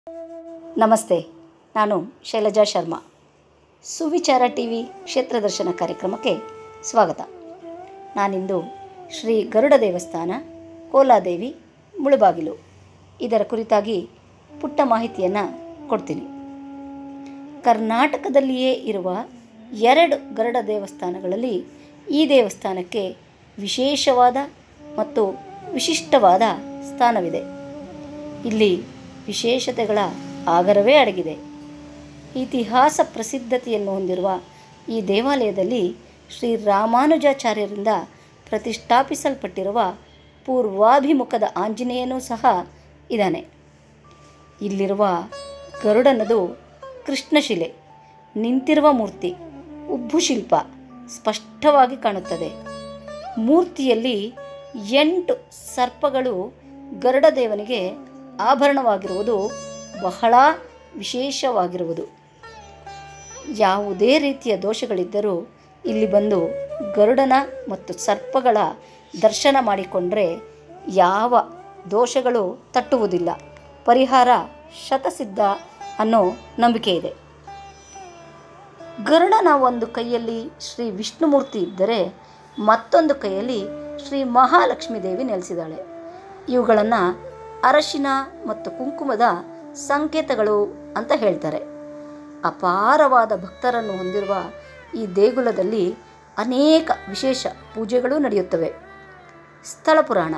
ನಮಸ್ತೆ ನಾನು Shailaja Sharma Suvichara T V ಕ್ಷೇತ್ರ ದರ್ಶನ ಕಾರ್ಯಕ್ರಮಕ್ಕೆ ಸ್ವಾಗತ ನಾನಿಂದು ಶ್ರೀ ಗರುಡ ದೇವಸ್ಥಾನ ಕೋಲಾದೇವಿ ಮುಳುಬಾಗಿಲು ಇದರ ಕುರಿತಾಗಿ ಪುಟ್ಟ ಮಾಹಿತಿಯನ್ನು ಕೊಡ್ತೀನಿ ಕರ್ನಾಟಕದಲ್ಲಿಯೇ ಇರುವ ಎರಡು ಗರುಡ ದೇವಸ್ಥಾನಗಳಲ್ಲಿ ಈ ದೇವಸ್ಥಾನಕ್ಕೆ ವಿಶೇಷವಾದ ಮತ್ತು ವಿಶಿಷ್ಟವಾದ ಸ್ಥಾನವಿದೆ ಇಲ್ಲಿ ವಿಶೇಷತೆಗಳ ಆಗರವೇ ಅಡಗಿದೆ ಇತಿಹಾಸ ಪ್ರಸಿದ್ಧತೆಯನ್ನು ಹೊಂದಿರುವ ಈ ದೇವಾಲಯದಲ್ಲಿ ಶ್ರೀ ರಾಮಾನುಜಾಚಾರ್ಯರಿಂದ ಪ್ರತಿಷ್ಠಾಪಿಸಲ್ಪಟ್ಟಿರುವ ಪೂರ್ವಾಭಿಮುಖದ ಆಂಜನೇಯನೂ ಸಹ ಇದ್ದಾನೆ ಇಲ್ಲಿರುವ ಗರುಡನದು ಕೃಷ್ಣಶಿಲೆ ನಿಂತಿರುವ ಮೂರ್ತಿ ಉಬ್ಬು ಶಿಲ್ಪ ಸ್ಪಷ್ಟವಾಗಿ ಕಾಣುತ್ತದೆ ಮೂರ್ತಿಯಲ್ಲಿ ಎಂಟು ಸರ್ಪಗಳು ಗರುಡ ದೇವನಿಗೆ ಆಭರಣವಾಗಿರುವುದು ಬಹಳ ವಿಶೇಷವಾಗಿರುವುದು ಯಾವುದೇ ರೀತಿಯ ದೋಷಗಳಿದ್ದರೂ ಇಲ್ಲಿ ಬಂದು ಗರುಡನ ಮತ್ತು ಸರ್ಪಗಳ ದರ್ಶನ ಮಾಡಿಕೊಂಡ್ರೆ ಯಾವ ದೋಷಗಳು ತಟ್ಟುವುದಿಲ್ಲ ಪರಿಹಾರ ಶತಸಿದ್ಧ ಅನ್ನೋ ನಂಬಿಕೆ ಇದೆ ಗರುಡನ ಒಂದು ಕೈಯಲ್ಲಿ ಶ್ರೀ ವಿಷ್ಣುಮೂರ್ತಿ ಇದ್ದರೆ ಮತ್ತೊಂದು ಕೈಯಲ್ಲಿ ಶ್ರೀ ಮಹಾಲಕ್ಷ್ಮೀ ದೇವಿ ನೆಲೆಸಿದ್ದಾಳೆ ಇವುಗಳನ್ನು ಅರಶಿನ ಮತ್ತು ಕುಂಕುಮದ ಸಂಕೇತಗಳು ಅಂತ ಹೇಳ್ತಾರೆ ಅಪಾರವಾದ ಭಕ್ತರನ್ನು ಹೊಂದಿರುವ ಈ ದೇಗುಲದಲ್ಲಿ ಅನೇಕ ವಿಶೇಷ ಪೂಜೆಗಳು ನಡೆಯುತ್ತವೆ ಸ್ಥಳ ಪುರಾಣ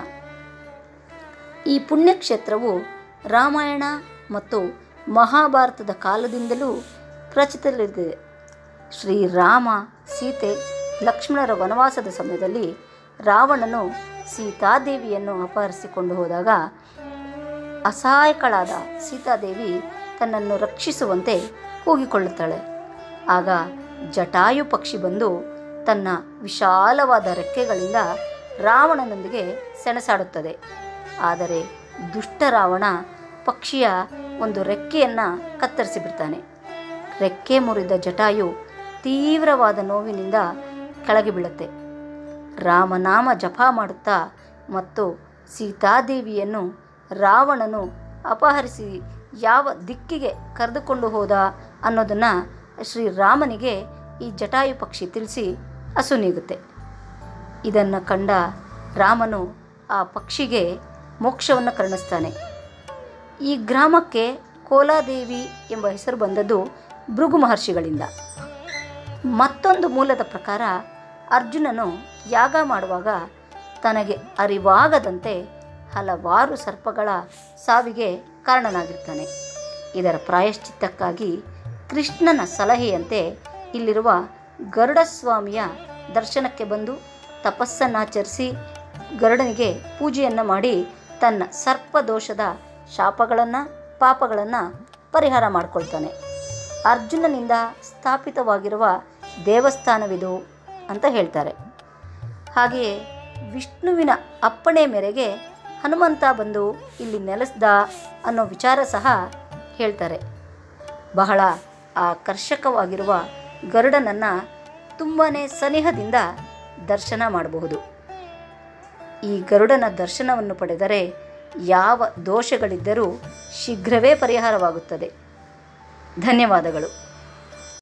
ಈ ಪುಣ್ಯಕ್ಷೇತ್ರವು ರಾಮಾಯಣ ಮತ್ತು ಮಹಾಭಾರತದ ಕಾಲದಿಂದಲೂ ಪ್ರಚಿತದಲ್ಲಿದೆ ಶ್ರೀರಾಮ ಸೀತೆ ಲಕ್ಷ್ಮಣರ ವನವಾಸದ ಸಮಯದಲ್ಲಿ ರಾವಣನು ಸೀತಾದೇವಿಯನ್ನು ಅಪಹರಿಸಿಕೊಂಡು ಹೋದಾಗ ಅಸಹಾಯಕಳಾದ ಸೀತಾದೇವಿ ತನ್ನನ್ನು ರಕ್ಷಿಸುವಂತೆ ಕೂಗಿಕೊಳ್ಳುತ್ತಾಳೆ ಆಗ ಜಟಾಯು ಪಕ್ಷಿ ಬಂದು ತನ್ನ ವಿಶಾಲವಾದ ರೆಕ್ಕೆಗಳಿಂದ ರಾವಣನೊಂದಿಗೆ ಸೆಣಸಾಡುತ್ತದೆ ಆದರೆ ದುಷ್ಟ ರಾವಣ ಪಕ್ಷಿಯ ಒಂದು ರೆಕ್ಕೆಯನ್ನು ಕತ್ತರಿಸಿ ಬಿಡ್ತಾನೆ ರೆಕ್ಕೆ ಮುರಿದ ಜಟಾಯು ತೀವ್ರವಾದ ನೋವಿನಿಂದ ಕೆಳಗೆ ಬೀಳುತ್ತೆ ರಾಮನಾಮ ಜಪ ಮಾಡುತ್ತಾ ಮತ್ತು ಸೀತಾದೇವಿಯನ್ನು ರಾವಣನು ಅಪಹರಿಸಿ ಯಾವ ದಿಕ್ಕಿಗೆ ಕರೆದುಕೊಂಡು ಹೋದ ಅನ್ನೋದನ್ನು ಶ್ರೀರಾಮನಿಗೆ ಈ ಜಟಾಯು ಪಕ್ಷಿ ತಿಳಿಸಿ ಹಸು ನೀಗುತ್ತೆ ಇದನ್ನು ಕಂಡ ರಾಮನು ಆ ಪಕ್ಷಿಗೆ ಮೋಕ್ಷವನ್ನು ಕರುಣಿಸ್ತಾನೆ ಈ ಗ್ರಾಮಕ್ಕೆ ಕೋಲಾದೇವಿ ಎಂಬ ಹೆಸರು ಬಂದದ್ದು ಭೃಗು ಮಹರ್ಷಿಗಳಿಂದ ಮತ್ತೊಂದು ಮೂಲದ ಪ್ರಕಾರ ಅರ್ಜುನನು ಯಾಗ ಮಾಡುವಾಗ ತನಗೆ ಅರಿವಾಗದಂತೆ ಹಲವಾರು ಸರ್ಪಗಳ ಸಾವಿಗೆ ಕಾರಣನಾಗಿರ್ತಾನೆ ಇದರ ಪ್ರಾಯಶ್ಚಿತ್ತಕ್ಕಾಗಿ ಕೃಷ್ಣನ ಸಲಹೆಯಂತೆ ಇಲ್ಲಿರುವ ಗರುಡಸ್ವಾಮಿಯ ದರ್ಶನಕ್ಕೆ ಬಂದು ತಪಸ್ಸನ್ನಾಚರಿಸಿ ಗರುಡನಿಗೆ ಪೂಜೆಯನ್ನು ಮಾಡಿ ತನ್ನ ಸರ್ಪದೋಷದ ಶಾಪಗಳನ್ನು ಪಾಪಗಳನ್ನು ಪರಿಹಾರ ಮಾಡಿಕೊಳ್ತಾನೆ ಅರ್ಜುನನಿಂದ ಸ್ಥಾಪಿತವಾಗಿರುವ ದೇವಸ್ಥಾನವಿದು ಅಂತ ಹೇಳ್ತಾರೆ ಹಾಗೆಯೇ ವಿಷ್ಣುವಿನ ಅಪ್ಪಣೆ ಮೇರೆಗೆ ಹನುಮಂತ ಬಂದು ಇಲ್ಲಿ ನೆಲೆಸ್ದ ಅನ್ನೋ ವಿಚಾರ ಸಹ ಹೇಳ್ತಾರೆ ಬಹಳ ಆಕರ್ಷಕವಾಗಿರುವ ಗರುಡನನ್ನು ತುಂಬಾ ಸನಿಹದಿಂದ ದರ್ಶನ ಮಾಡಬಹುದು ಈ ಗರುಡನ ದರ್ಶನವನ್ನು ಪಡೆದರೆ ಯಾವ ದೋಷಗಳಿದ್ದರೂ ಶೀಘ್ರವೇ ಪರಿಹಾರವಾಗುತ್ತದೆ ಧನ್ಯವಾದಗಳು